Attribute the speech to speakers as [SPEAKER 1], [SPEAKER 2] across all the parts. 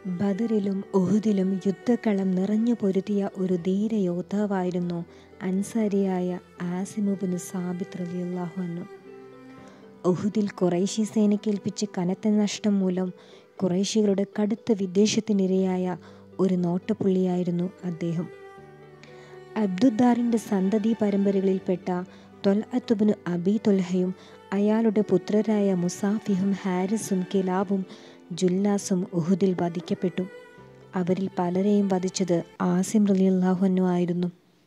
[SPEAKER 1] ബദറിലും ഉഹുദിലും യുദ്ധക്കളം നിറഞ്ഞു പൊരുതിയ ഒരു ധീരയോദ്ധാവായിരുന്നു അൻസാരിയായ ആസിമുബിന് സാബിത്ത് റളിയല്ലാഹു അൻഹു ഉഹുദിൽ ഖുറൈശി സേനയ്ക്കേൽപ്പിച്ച കനത്ത നഷ്ടം മൂലം ഖുറൈശികളുടെ കടുത്ത വിദ്വേഷത്തിനിരയായ ഒരു നോട്ടപ്പുള്ളിയായിരുന്നു അദ്ദേഹം അബ്ദുദ്ദാറിൻ്റെ സന്തതി പരമ്പരകളിൽപ്പെട്ട തൊൽഅത്തുബിന് അബി തൊൽഹയും അയാളുടെ പുത്രരായ മുസാഫിഹും ഹാരിസും കിലാബും ജുല്ലാസും ഉഹുദിൽ വധിക്കപ്പെട്ടു അവരിൽ പലരെയും വധിച്ചത് ആസിം റലിയല്ലാഹുനു ആയിരുന്നു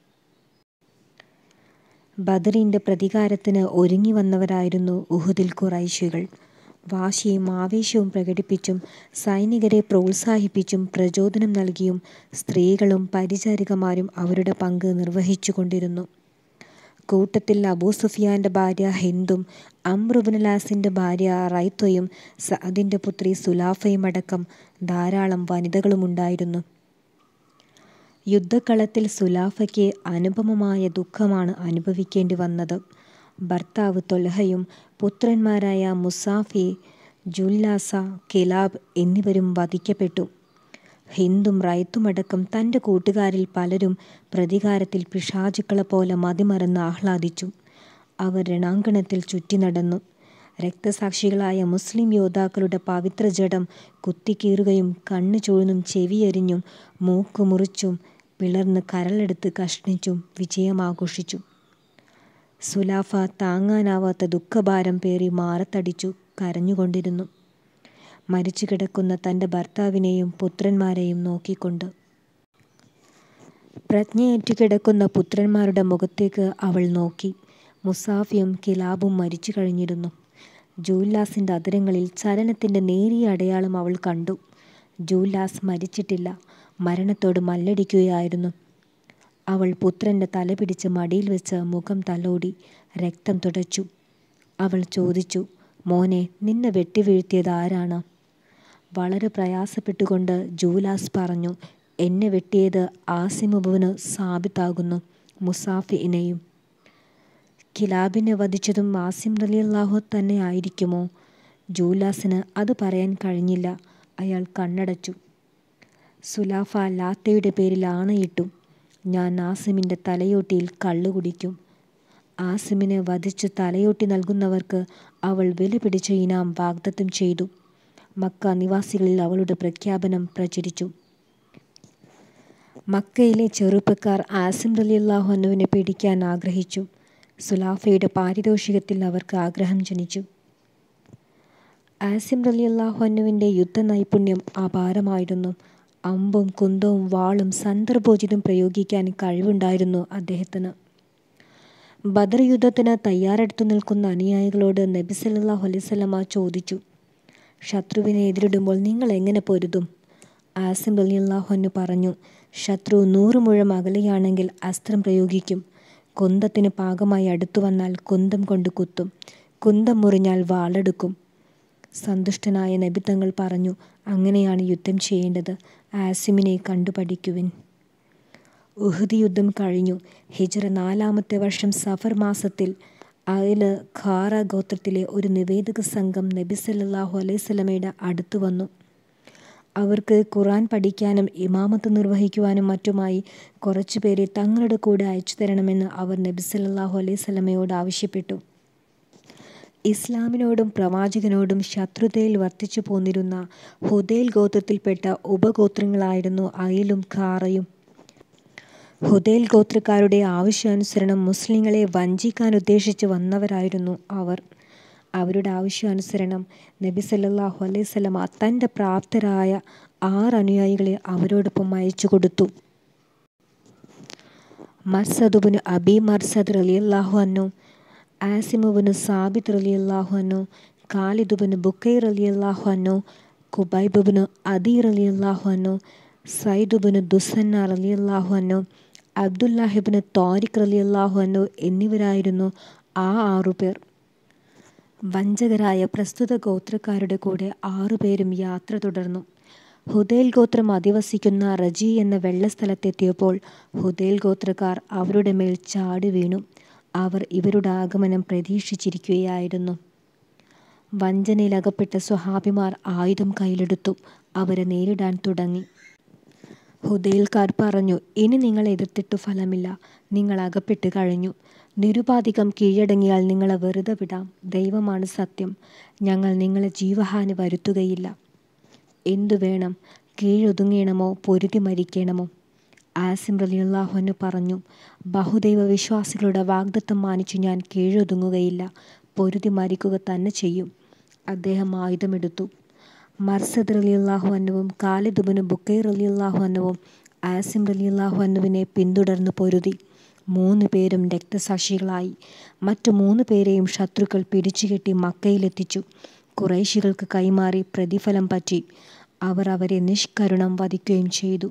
[SPEAKER 1] ബദറിൻ്റെ പ്രതികാരത്തിന് ഒരുങ്ങി വന്നവരായിരുന്നു ഉഹുദിൽ ഖുറൈശികൾ വാശിയും ആവേശവും പ്രകടിപ്പിച്ചും സൈനികരെ പ്രോത്സാഹിപ്പിച്ചും പ്രചോദനം നൽകിയും സ്ത്രീകളും പരിചാരികമാരും അവരുടെ പങ്ക് നിർവഹിച്ചു കൊണ്ടിരുന്നു കൂട്ടത്തിൽ അബൂ സുഫിയാൻ്റെ ഭാര്യ ഹിന്ദും അമ്രുബിൻലാസിൻ്റെ ഭാര്യ റൈത്വയും സഅദിൻ്റെ പുത്രി സുലാഫയും അടക്കം ധാരാളം വനിതകളുമുണ്ടായിരുന്നു യുദ്ധക്കളത്തിൽ സുലാഫയ്ക്ക് അനുപമമായ ദുഃഖമാണ് അനുഭവിക്കേണ്ടി വന്നത് ഭർത്താവ് തൊൽഹയും പുത്രന്മാരായ മുസാഫി ജുല്ലാസ കിലാബ് എന്നിവരും വധിക്കപ്പെട്ടു ഹിന്ദും റൈത്തുമടക്കം തൻ്റെ കൂട്ടുകാരിൽ പലരും പ്രതികാരത്തിൽ പിശാചുക്കളെ പോലെ മതിമറന്ന് ആഹ്ലാദിച്ചു അവർ രണാങ്കണത്തിൽ ചുറ്റി നടന്നു രക്തസാക്ഷികളായ മുസ്ലിം യോദ്ധാക്കളുടെ പവിത്ര ജഡം കുത്തിക്കീറുകയും കണ്ണു ചൂഴ്ന്നും ചെവിയെരിഞ്ഞും മൂക്ക് മുറിച്ചും പിളർന്ന് കരളെടുത്ത് കഷ്ണിച്ചും വിജയമാഘോഷിച്ചു സുലാഫ താങ്ങാനാവാത്ത ദുഃഖഭാരം പേറി മാറത്തടിച്ചു കരഞ്ഞുകൊണ്ടിരുന്നു മരിച്ചു കിടക്കുന്ന തൻ്റെ ഭർത്താവിനെയും പുത്രന്മാരെയും നോക്കിക്കൊണ്ട് പ്രജ്ഞയേറ്റു കിടക്കുന്ന പുത്രന്മാരുടെ മുഖത്തേക്ക് അവൾ നോക്കി മുസാഫിയും കിലാബും മരിച്ചു കഴിഞ്ഞിരുന്നു ജൂല്ലാസിൻ്റെ അതിരങ്ങളിൽ ചലനത്തിൻ്റെ നേരിയ അടയാളം അവൾ കണ്ടു ജൂല്ലാസ് മരിച്ചിട്ടില്ല മരണത്തോട് മല്ലടിക്കുകയായിരുന്നു അവൾ പുത്രൻ്റെ തല പിടിച്ച് മടിയിൽ വെച്ച് മുഖം തലോടി രക്തം തുടച്ചു അവൾ ചോദിച്ചു മോനെ നിന്നെ വെട്ടിവീഴ്ത്തിയത് ആരാണ് വളരെ പ്രയാസപ്പെട്ടുകൊണ്ട് ജൂലാസ് പറഞ്ഞു എന്നെ വെട്ടിയത് ആസിമുബിന് സാബിത്താകുന്നു മുസാഫിനെയും കിലാബിനെ വധിച്ചതും ആസിം റലിയല്ലാഹു തന്നെ ആയിരിക്കുമോ ജൂലാസിന് അത് പറയാൻ കഴിഞ്ഞില്ല അയാൾ കണ്ണടച്ചു സുലാഫ ലാത്തയുടെ പേരിൽ ആണയിട്ടു ഞാൻ ആസിമിൻ്റെ തലയോട്ടിയിൽ കള്ളു കുടിക്കും ആസിമിനെ വധിച്ച് തലയോട്ടി നൽകുന്നവർക്ക് അവൾ വില പിടിച്ച ഇനാം വാഗ്ദത്തം ചെയ്തു മക്ക നിവാസികളിൽ അവളുടെ പ്രഖ്യാപനം പ്രചരിച്ചു മക്കയിലെ ചെറുപ്പക്കാർ ആസിം റലിയല്ലാഹു അന്നുവിനെ പിടിക്കാൻ ആഗ്രഹിച്ചു സുലാഫയുടെ പാരിതോഷികത്തിൽ അവർക്ക് ആഗ്രഹം ജനിച്ചു ആസിം റലിയല്ലാഹു അന്നുവിൻ്റെ യുദ്ധ നൈപുണ്യം അപാരമായിരുന്നു അമ്പും കുന്തവും വാളും സന്ദർഭോചിതം പ്രയോഗിക്കാൻ കഴിവുണ്ടായിരുന്നു അദ്ദേഹത്തിന് ബദർ യുദ്ധത്തിന് തയ്യാറെടുത്തു നിൽക്കുന്ന അനുയായികളോട് നബി സല്ലാഹു അലൈവല്ലമ ചോദിച്ചു ശത്രുവിനെ എതിരിടുമ്പോൾ നിങ്ങൾ എങ്ങനെ പൊരുതും ആസിം അലിയല്ലാഹുന്നു പറഞ്ഞു ശത്രു നൂറ് മുഴം അകലെയാണെങ്കിൽ അസ്ത്രം പ്രയോഗിക്കും കുന്തത്തിന് പാകമായി അടുത്തു വന്നാൽ കുന്തം കൊണ്ട് കുത്തും കുന്തം മുറിഞ്ഞാൽ വാളെടുക്കും സന്തുഷ്ടനായ നബിത്തങ്ങൾ പറഞ്ഞു അങ്ങനെയാണ് യുദ്ധം ചെയ്യേണ്ടത് ആസിമിനെ കണ്ടുപഠിക്കുവിൻ ഉഹുദ് യുദ്ധം കഴിഞ്ഞു ഹിജറ നാലാമത്തെ വർഷം സഫർ മാസത്തിൽ അയല് ഖാറ ഗോത്രത്തിലെ ഒരു നിവേദക സംഘം നബി സല്ലാഹു അലൈവല്ലമയുടെ അടുത്തു വന്നു അവർക്ക് ഖുറാൻ പഠിക്കാനും ഇമാമത്ത് നിർവഹിക്കുവാനും മറ്റുമായി കുറച്ചു പേരെ തങ്ങളുടെ കൂടെ അയച്ചു തരണമെന്ന് അവർ നബി സല്ലാഹു അലൈഹി സ്വലമയോട് ആവശ്യപ്പെട്ടു ഇസ്ലാമിനോടും പ്രവാചകനോടും ശത്രുതയിൽ വർത്തിച്ചു പോന്നിരുന്ന ഹുദൈൽ ഗോത്രത്തിൽപ്പെട്ട ഉപഗോത്രങ്ങളായിരുന്നു അയിലും ഖാറയും ഹുദൈൽ ഗോത്രക്കാരുടെ ആവശ്യാനുസരണം മുസ്ലിങ്ങളെ വഞ്ചിക്കാൻ ഉദ്ദേശിച്ച് വന്നവരായിരുന്നു അവർ അവരുടെ ആവശ്യാനുസരണം നബി സല്ലാഹു അലൈഹി സ്വലമ തൻ്റെ പ്രാപ്തരായ ആറ് അനുയായികളെ അവരോടൊപ്പം അയച്ചു കൊടുത്തു മർസദുബിന് അബി മർസദ് റലിയല്ലാഹു അന്നു ആസിമുബിന് സാബിദ് റലിയല്ലാഹു അന്നു ഖാലിദുബിന് ബുക്കൈർ റലിയല്ലാഹു അന്നു കുബൈബുബിന് അദീർ റലിയല്ലാഹു അന്നു സൈദുബിന് ദുസന്ന റലിയല്ലാഹു അന്നു അബ്ദുല്ലാഹിബിന് തോരിഖ് റലിയല്ലാഹു അന്നു എന്നിവരായിരുന്നു ആ ആറുപേർ വഞ്ചകരായ പ്രസ്തുത ഗോത്രക്കാരുടെ കൂടെ ആറുപേരും യാത്ര തുടർന്നു ഹുദൈൽ ഗോത്രം അധിവസിക്കുന്ന റജി എന്ന വെള്ളസ്ഥലത്തെത്തിയപ്പോൾ ഹുദൈൽ ഗോത്രക്കാർ അവരുടെ മേൽ ചാടി വീണു അവർ ഇവരുടെ ആഗമനം പ്രതീക്ഷിച്ചിരിക്കുകയായിരുന്നു വഞ്ചനയിലകപ്പെട്ട സ്വഹാബിമാർ ആയുധം കയ്യിലെടുത്തു അവരെ നേരിടാൻ തുടങ്ങി ഹുദൈൽക്കാർ പറഞ്ഞു ഇനി നിങ്ങൾ എതിർത്തിട്ടു ഫലമില്ല നിങ്ങൾ അകപ്പെട്ട് കഴിഞ്ഞു നിരുപാധികം കീഴടങ്ങിയാൽ നിങ്ങളെ വെറുതെ വിടാം ദൈവമാണ് സത്യം ഞങ്ങൾ നിങ്ങളെ ജീവഹാനി വരുത്തുകയില്ല എന്തു വേണം കീഴൊതുങ്ങണമോ പൊരുതി മരിക്കണമോ ആസിം റലിയുള്ളാഹുവിന് പറഞ്ഞു ബഹുദൈവ വിശ്വാസികളുടെ വാഗ്ദത്തം മാനിച്ചു ഞാൻ കീഴൊതുങ്ങുകയില്ല പൊരുതി മരിക്കുക തന്നെ ചെയ്യും അദ്ദേഹം ആയുധമെടുത്തു മർസദ് റലിയുള്ളാഹു അന്നുവും കാലിദുബിന് ബുക്കൈർ റലിയുള്ളാഹു അന്നുവും ആസിം റലിയുള്ളാഹു അന്നുവിനെ പിന്തുടർന്ന് പൊരുതി മൂന്ന് പേരും രക്തസാക്ഷികളായി മറ്റു മൂന്ന് പേരെയും ശത്രുക്കൾ പിടിച്ചുകെട്ടി മക്കയിലെത്തിച്ചു കുറേശികൾക്ക് കൈമാറി പ്രതിഫലം പറ്റി അവർ അവരെ നിഷ്കരുണം വധിക്കുകയും ചെയ്തു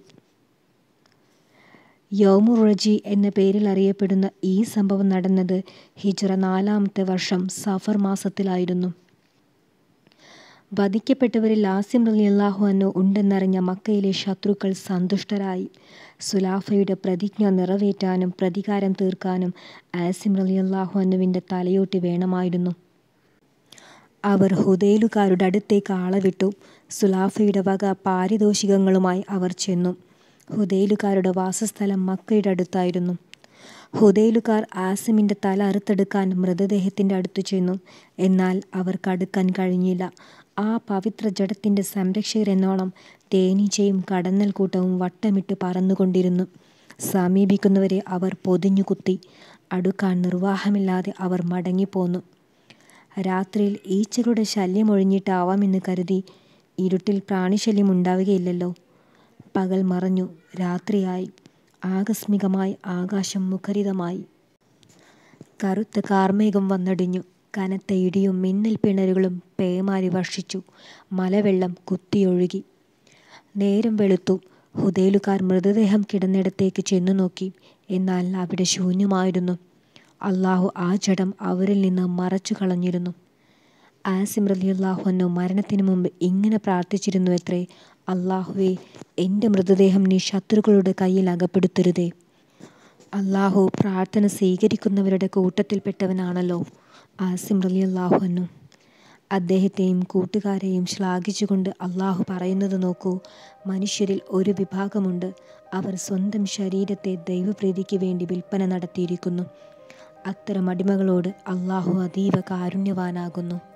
[SPEAKER 1] യൗമുറജി എന്ന പേരിൽ അറിയപ്പെടുന്ന ഈ സംഭവം നടന്നത് ഹിജ്റ നാലാമത്തെ വർഷം സഫർ മാസത്തിലായിരുന്നു വധിക്കപ്പെട്ടവരിൽ ആസിം റലിയല്ലാഹു അന്നു ഉണ്ടെന്നറിഞ്ഞ മക്കയിലെ ശത്രുക്കൾ സന്തുഷ്ടരായി സുലാഫയുടെ പ്രതിജ്ഞ നിറവേറ്റാനും പ്രതികാരം തീർക്കാനും ആസിം റലിയല്ലാഹു അന്നുവിൻ്റെ തലയോട്ടി വേണമായിരുന്നു അവർ ഹുദൈലുകാരുടെ അടുത്തേക്ക് ആളവിട്ടു സുലാഫയുടെ വക പാരിതോഷികങ്ങളുമായി അവർ ചെന്നു ഹുദൈലുകാരുടെ വാസസ്ഥലം മക്കയുടെ അടുത്തായിരുന്നു ഹുദൈലുകാർ ആസിമിൻ്റെ തല അറുത്തെടുക്കാൻ മൃതദേഹത്തിൻ്റെ അടുത്തു ചെന്നു എന്നാൽ അവർക്ക് അടുക്കാൻ കഴിഞ്ഞില്ല ആ പവിത്ര ജഡത്തിൻ്റെ സംരക്ഷകരെന്നോണം തേനീച്ചയും കടന്നൽ കൂട്ടവും വട്ടമിട്ട് പറന്നുകൊണ്ടിരുന്നു സമീപിക്കുന്നവരെ അവർ പൊതിഞ്ഞു കുത്തി അടുക്കാൻ നിർവാഹമില്ലാതെ അവർ മടങ്ങിപ്പോന്നു രാത്രിയിൽ ഈച്ചകളുടെ ശല്യം ഒഴിഞ്ഞിട്ടാവാമെന്ന് കരുതി ഇരുട്ടിൽ പ്രാണിശല്യം ഉണ്ടാവുകയില്ലല്ലോ പകൽ മറഞ്ഞു രാത്രിയായി ആകസ്മികമായി ആകാശം മുഖരിതമായി കറുത്ത കാർമേഘം വന്നടിഞ്ഞു കനത്ത ഇടിയും മിന്നൽ പിണരുകളും പേമാരി വർഷിച്ചു മലവെള്ളം കുത്തിയൊഴുകി നേരം വെളുത്തു ഹുദൈലുകാർ മൃതദേഹം കിടന്നിടത്തേക്ക് ചെന്നു നോക്കി എന്നാൽ അവിടെ ശൂന്യമായിരുന്നു അള്ളാഹു ആ ജഡം അവരിൽ നിന്ന് മറച്ചു കളഞ്ഞിരുന്നു ആസിം റലിയല്ലാഹുന്നു മരണത്തിന് മുമ്പ് ഇങ്ങനെ പ്രാർത്ഥിച്ചിരുന്നു എത്രേ അള്ളാഹുവെ എൻ്റെ മൃതദേഹം നീ ശത്രുക്കളുടെ കയ്യിൽ അകപ്പെടുത്തരുതേ അള്ളാഹു പ്രാർത്ഥന സ്വീകരിക്കുന്നവരുടെ കൂട്ടത്തിൽപ്പെട്ടവനാണല്ലോ ആസിം റലിയല്ലാഹുന്നു അദ്ദേഹത്തെയും കൂട്ടുകാരെയും ശ്ലാഘിച്ചുകൊണ്ട് അള്ളാഹു പറയുന്നത് നോക്കൂ മനുഷ്യരിൽ ഒരു വിഭാഗമുണ്ട് അവർ സ്വന്തം ശരീരത്തെ ദൈവപ്രീതിക്ക് വേണ്ടി വിൽപ്പന നടത്തിയിരിക്കുന്നു അത്തരം അടിമകളോട് അള്ളാഹു അതീവ കാരുണ്യവാനാകുന്നു